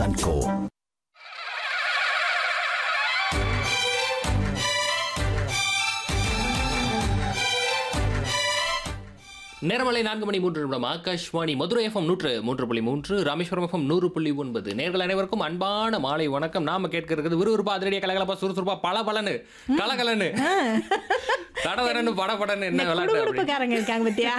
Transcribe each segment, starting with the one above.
and Co. நேரமலை நான்கு மணி மூன்று நிமிடம் ஆகாஷ்வாணி மதுரை எஃப்எம் நூற்று மூன்று புள்ளி மூன்று ராமேஸ்வரம் எஃப்எம் நூறு புள்ளி ஒன்பது நேர்கள் அனைவருக்கும் அன்பான மாலை வணக்கம் நாம கேட்க இருக்கிறது விறுவிறுப்பா அதிரடியா கலகலப்பா சுறுசுறுப்பா பல பலனு கலகலன்னு தடதடன்னு படபடன்னு என்ன விளையாட்டு அப்படி குடுகுடுப்புக்காரங்க இருக்காங்க பத்தியா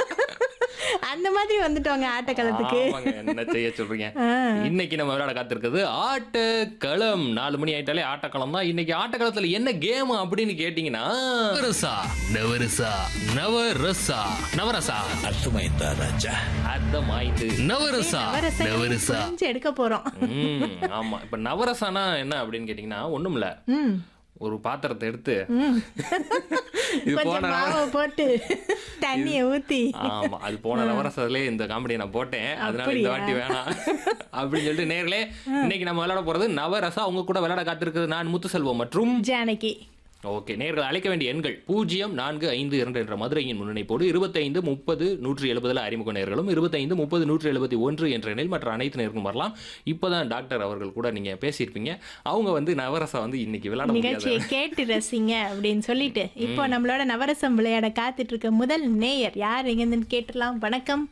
அந்த மாதிரி வந்துட்டோங்க ஆட்டக்களத்துக்கு ஆமாங்க, என்ன செய்ய சொல்றீங்க இன்னைக்கு நம்ம விளையாட காத்திருக்கிறது ஆட்டக்களம் நாலு மணி ஆயிட்டாலே ஆட்டக்களம் தான் இன்னைக்கு ஆட்டக்களத்துல என்ன கேம் அப்படின்னு கேட்டீங்கன்னா நவரசா நவரசா நவரசா நவரசா அர்த்தமைந்தா ராஜா அர்த்தமாயிட்டு நவரசா நவரசம் நவரசா புரிஞ்சு எடுக்க போறோம் ம், ஆமா இப்ப நவரசானா என்ன அப்படின்னு கேட்டீங்கன்னா ஒண்ணும் இல்ல ம் ஒரு பாத்திரத்தை எடுத்து ம். இது கொஞ்சம் போன மாவை போட்டு தண்ணிய ஊத்தி ஆமா அது போன நவரசத்துலயே இந்த காமெடியை நான் போட்டேன் அதனால இந்த அப்படியா? வாட்டி வேணாம் அப்படின்னு சொல்லிட்டு நேர்களே இன்னைக்கு நம்ம விளையாட போறது நவரசா உங்க கூட விளையாட காத்திருக்கிறது நான் முத்துசெல்வம் மற்றும் ஜானகி ஓகே நேர்கள் அழைக்க வேண்டிய எண்கள் பூஜ்ஜியம் நான்கு ஐந்து இரண்டு என்ற மதுரையின் முன்னணிப்போடு இருபத்தைந்து முப்பது நூற்றி எழுபதுல அறிமுக நேர்களும் இருபத்தைந்து முப்பது நூற்றி எழுபத்தி ஒன்று என்ற எண்ணில் மற்ற அனைத்து நேர்களும் வரலாம் இப்போதான் டாக்டர் அவர்கள் கூட நீங்க பேசியிருப்பீங்க அவங்க வந்து நவரசா வந்து இன்னைக்கு விளையாட முடியாது நிகழ்ச்சியை கேட்டு ரசிங்க அப்படின்னு சொல்லிட்டு இப்போ நம்மளோட நவரசம் விளையாட காத்துட்டு இருக்க முதல் நேயர் யார் எங்கேருந்து கேட்டுலாம் வணக்கம்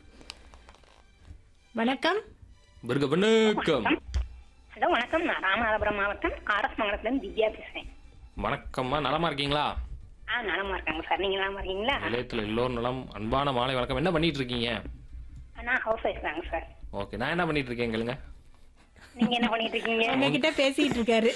வணக்கம் பிறகு வணக்கம் ஹலோ வணக்கம் நான் ராமநாதபுரம் மாவட்டம் ஆர்எஸ் மங்கலத்துலேருந்து திவ்யா பேசுறேன் வணக்கம்மா நலமா இருக்கீங்களா ஆ நலமா இருக்காங்க சார் நீங்க நலமா இருக்கீங்களா நிலையத்தில் எல்லோரும் நலம் அன்பான மாலை வணக்கம் என்ன பண்ணிட்டு இருக்கீங்க நான் ஹவுஸ் ஒய்ஃப் தாங்க சார் ஓகே நான் என்ன பண்ணிட்டு இருக்கேன் கேளுங்க நீங்க என்ன பண்ணிட்டு இருக்கீங்க உங்ககிட்ட பேசிட்டு இருக்காரு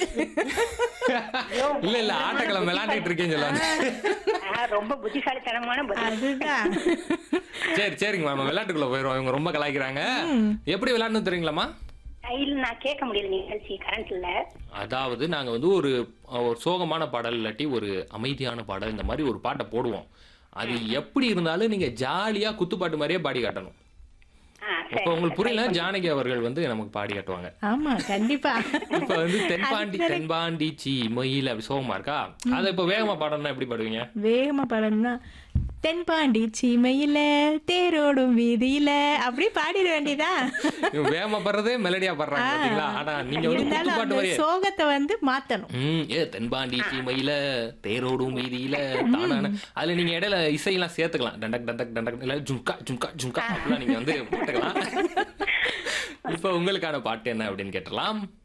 இல்ல இல்ல ஆட்டக்கிழமை விளையாண்டுட்டு இருக்கேன்னு சொல்லுவாங்க ஆ, ரொம்ப புத்திசாலித்தனமான பதில் அதுதான் சரி சரிங்க மேம் விளையாட்டுக்குள்ள போயிடுவோம் இவங்க ரொம்ப கலாய்க்கிறாங்க எப்படி விளையாடணும் தெரியுங்களாம்மா இல்ல நான் கேட்க முடியல நிகழ்ச்சி கரண்ட் இல்ல அதாவது நாங்க வந்து ஒரு ஒரு சோகமான பாடல் இல்லாட்டி ஒரு அமைதியான பாடல் இந்த மாதிரி ஒரு பாட்டை போடுவோம் அது எப்படி இருந்தாலும் நீங்க ஜாலியா குத்துப்பாட்டு மாதிரியே பாடி காட்டணும் ஆ இப்ப சரி உங்களுக்கு புரியல ஜானகி அவர்கள் வந்து நமக்கு பாடி காட்டுவாங்க ஆமா கண்டிப்பா இப்ப வந்து தென்பாண்டி தென்பாண்டி சி மயில் அப்படி சோகமா இருக்கா அதை இப்ப வேகமா பாடணும்னா எப்படி பாடுவீங்க வேகமா படம்னா தென்பாண்டி சீமையில தேரோடும் வீதியில அப்படி பாடிட வேண்டியதா இவங்க வேகமா பாடுறதே மெலடியா பாடுறாங்க பாத்தீங்களா ஆனா நீங்க வந்து இருந்தாலும் குத்துப்பாட்டு அந்த மாதிரியே சோகத்தை வந்து மாத்தணும் ம் ஏ தென்பாண்டி சீமையில தேரோடும் வீதியில தானான அதுல நீங்க இடையில இசையெல்லாம் சேர்த்துக்கலாம் டண்டக் டண்டக் டண்டக் இல்ல ஜும்கா ஜும்கா ஜும்கா அப்படிலாம் நீங்க வந்து போட்டுக்கலாம் இப்போ உங்களுக்கான பாட்டு என்ன அப்படின்னு கேட்டலாம்